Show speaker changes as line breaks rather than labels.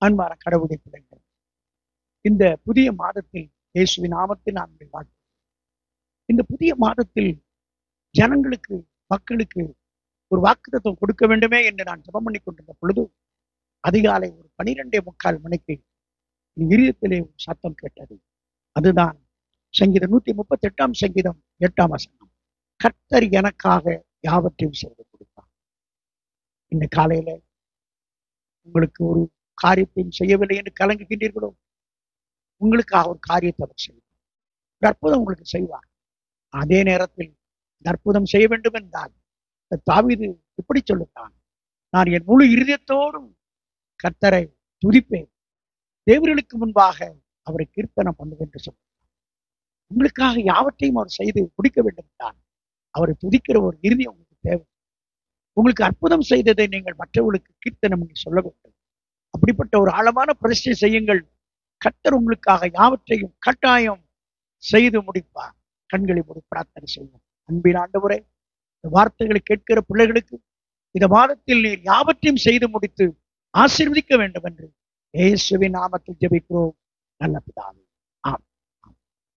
அன்பான கடவுளுடைய பிள்ளைகள் இந்த புதிய மாதத்தில் இயேசுவின் நாமத்தில் நான் உங்களை வாழ்த்து இந்த புதிய மாதத்தில் ஜனங்களுக்கு மக்களுக்கு ஒரு வாக்குத்தத்தம் கொடுக்க வேண்டுமே என்று நான் ஜெபம் பண்ணி கொண்டிருந்த பொழுது அதிகாலை ஒரு பனிரெண்டே முக்கால் மணிக்கு என் இருதயத்திலே ஒரு சத்தம் கேட்டது அதுதான் சங்கீதம் நூத்தி முப்பத்தி எட்டாம் சங்கீதம் எட்டாம் வசனம் கர்த்தர் எனக்காக யாவற்றையும் செய்து கொடுத்தார் இந்த காலையில உங்களுக்கு ஒரு காரியத்தையும் செய்யவில்லை என்று கலங்குகின்றீர்களோ உங்களுக்காக ஒரு காரியத்தை அவர் செய்வார் ஒரு அற்புதம் உங்களுக்கு செய்வார் அதே நேரத்தில் இந்த அற்புதம் செய்ய வேண்டும் என்றால் இந்த தாவீது இப்படி சொல்லுகிறான் நான் என் முழு இருதயத்தோடும் கர்த்தரை துதிப்பேன் தேவர்களுக்கு முன்பாக அவரை கீர்த்தனம் பண்ணுவேன் என்று சொல்லுகிறார் உங்களுக்காக யாவற்றையும் அவர் செய்து முடிக்க வேண்டும் என்றால் அவரை துதிக்கிற ஒரு இறுதி உங்களுக்கு தேவை உங்களுக்கு அற்புதம் செய்ததை நீங்கள் மற்றவர்களுக்கு கீர்த்தனம் என்று சொல்ல வேண்டும் அப்படிப்பட்ட ஒரு ஆழமான பிரச்சனை செய்யுங்கள் கர்த்தர் உங்களுக்காக யாவற்றையும் கட்டாயம் செய்து முடிப்பார் கண்களை மூடி பிரார்த்தனை செய்வோம் அன்பின் ஆண்டவரே இந்த வார்த்தைகளை கேட்கிற பிள்ளைகளுக்கு இந்த மாதத்தில் நீர் யாவற்றையும் செய்து முடித்து ஆசீர்வதிக்க வேண்டும் என்று இயேசுவின் நாமத்தில் ஜெபிக்கிறோம் நல்ல பிதாவே